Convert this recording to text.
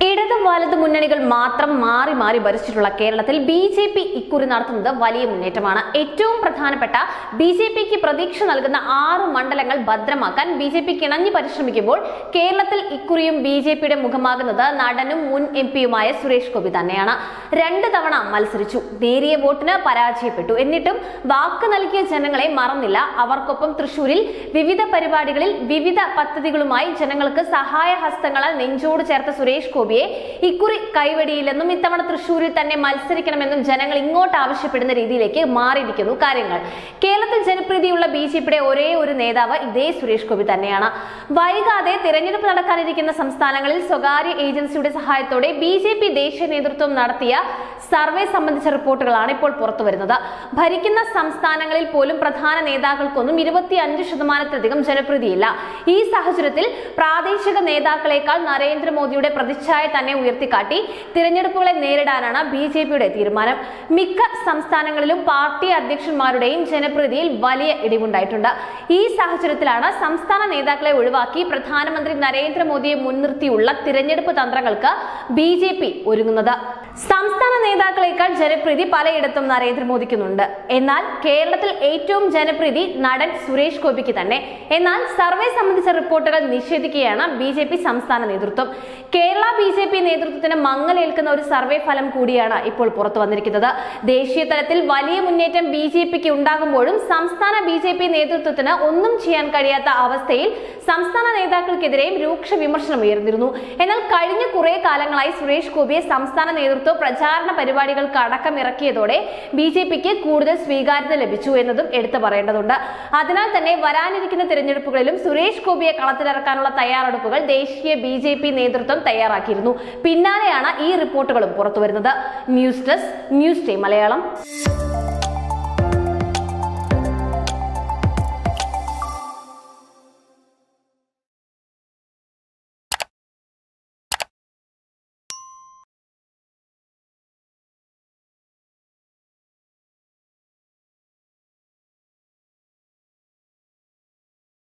ഇടത് വലത് മുന്നണികൾ മാത്രം മാറി മാറി ഭരിച്ചിട്ടുള്ള കേരളത്തിൽ ബി ജെ പി ഇക്കുറി നടത്തുന്നത് വലിയ മുന്നേറ്റമാണ് ഏറ്റവും പ്രധാനപ്പെട്ട ബി ജെ പിക്ക് പ്രതീക്ഷ നൽകുന്ന ആറ് മണ്ഡലങ്ങൾ ഭദ്രമാക്കാൻ ബി ജെ പി കിണഞ്ഞു പരിശ്രമിക്കുമ്പോൾ കേരളത്തിൽ ഇക്കുറിയും ബി ജെ പിയുടെ മുഖമാകുന്നത് നടനും മുൻ എം പിയുമായ സുരേഷ് ഗോപി തന്നെയാണ് രണ്ട് തവണ മത്സരിച്ചു നേരിയ വോട്ടിന് പരാജയപ്പെട്ടു എന്നിട്ടും വാക്ക് നൽകിയ ജനങ്ങളെ മറന്നില്ല അവർക്കൊപ്പം തൃശൂരിൽ വിവിധ പരിപാടികളിൽ വിവിധ പദ്ധതികളുമായി ജനങ്ങൾക്ക് സഹായഹസ്തങ്ങളാൽ നെഞ്ചോട് ചേർത്ത സുരേഷ് ഗോപിയെ ഇക്കുറി കൈവടിയില്ലെന്നും ഇത്തവണ തൃശൂരിൽ തന്നെ മത്സരിക്കണമെന്നും ജനങ്ങൾ ഇങ്ങോട്ട് ആവശ്യപ്പെടുന്ന രീതിയിലേക്ക് മാറിയിരിക്കുന്നു കാര്യങ്ങൾ കേരളത്തിൽ ജനപ്രീതിയുള്ള ബി ജെ പിയുടെ ഒരേ ഒരു നേതാവ് ഇതേ സുരേഷ് ഗോപി തന്നെയാണ് വൈകാതെ തിരഞ്ഞെടുപ്പ് നടക്കാനിരിക്കുന്ന സംസ്ഥാനങ്ങളിൽ സ്വകാര്യ ഏജൻസിയുടെ സഹായത്തോടെ ബി ജെ പി ദേശീയ നേതൃത്വം നടത്തിയ സർവേ സംബന്ധിച്ച റിപ്പോർട്ടുകളാണ് ഇപ്പോൾ പുറത്തു വരുന്നത് ഭരിക്കുന്ന സംസ്ഥാനങ്ങളിൽ പോലും പ്രധാന നേതാക്കൾക്കൊന്നും ഇരുപത്തിയഞ്ച് ശതമാനത്തിലധികം ജനപ്രീതിയില്ല ഈ സാഹചര്യത്തിൽ പ്രാദേശിക നേതാക്കളെക്കാൾ നരേന്ദ്രമോദിയുടെ പ്രതിച്ഛായ തന്നെ ഉയർത്തിക്കാട്ടി തിരഞ്ഞെടുപ്പുകളെ നേരിടാനാണ് ബി ജെ പിയുടെ തീരുമാനം മിക്ക സംസ്ഥാനങ്ങളിലും പാർട്ടി അധ്യക്ഷന്മാരുടെയും ജനപ്രീതിയിൽ വലിയ ഇടിവുണ്ടായിട്ടുണ്ട് ഈ സാഹചര്യത്തിലാണ് സംസ്ഥാന നേതാക്കളെ ഒഴിവാക്കി പ്രധാനമന്ത്രി നരേന്ദ്രമോദിയെ മുൻനിർത്തിയുള്ള തിരഞ്ഞെടുപ്പ് തന്ത്രങ്ങൾക്ക് ബി ജെ പി ഒരുങ്ങുന്നത് സംസ്ഥാന നേതാക്കളെക്കാൾ ജനപ്രീതി പലയിടത്തും നരേന്ദ്രമോദിക്കുന്നുണ്ട് എന്നാൽ കേരളത്തിൽ ഏറ്റവും ജനപ്രീതി നടൻ സുരേഷ് ഗോപിക്ക് തന്നെ എന്നാൽ സർവേ സംബന്ധിച്ച റിപ്പോർട്ടുകൾ നിഷേധിക്കുകയാണ് ബി ജെ പി സംസ്ഥാന നേതൃത്വം കേരള ബി ജെ പി നേതൃത്വത്തിന് മങ്ങലേൽക്കുന്ന ഒരു സർവേ ഫലം കൂടിയാണ് ഇപ്പോൾ പുറത്തു വന്നിരിക്കുന്നത് ദേശീയ തലത്തിൽ വലിയ മുന്നേറ്റം ബി ജെ പിക്ക് ഉണ്ടാകുമ്പോഴും സംസ്ഥാന ബി ജെ പി നേതൃത്വത്തിന് ഒന്നും ചെയ്യാൻ കഴിയാത്ത അവസ്ഥയിൽ സംസ്ഥാന നേതാക്കൾക്കെതിരെയും രൂക്ഷ വിമർശനം ഉയർന്നിരുന്നു എന്നാൽ കഴിഞ്ഞ കുറെ കാലങ്ങളായി സുരേഷ് ഗോപിയെ സംസ്ഥാന നേതൃത്വം പ്രചാരണ പരിപാടികൾക്ക് അടക്കം ഇറക്കിയതോടെ ബി ജെ പിക്ക് കൂടുതൽ സ്വീകാര്യത ലഭിച്ചു എന്നതും എടുത്തു പറയേണ്ടതുണ്ട് അതിനാൽ തന്നെ വരാനിരിക്കുന്ന തിരഞ്ഞെടുപ്പുകളിലും സുരേഷ് ഗോപിയെ കളത്തിലിറക്കാനുള്ള തയ്യാറെടുപ്പുകൾ ദേശീയ ബി ജെ പി നേതൃത്വം തയ്യാറാക്കിയിരുന്നു പിന്നാലെയാണ് ഈ റിപ്പോർട്ടുകളും പുറത്തുവരുന്നത് news desk news day Malayalam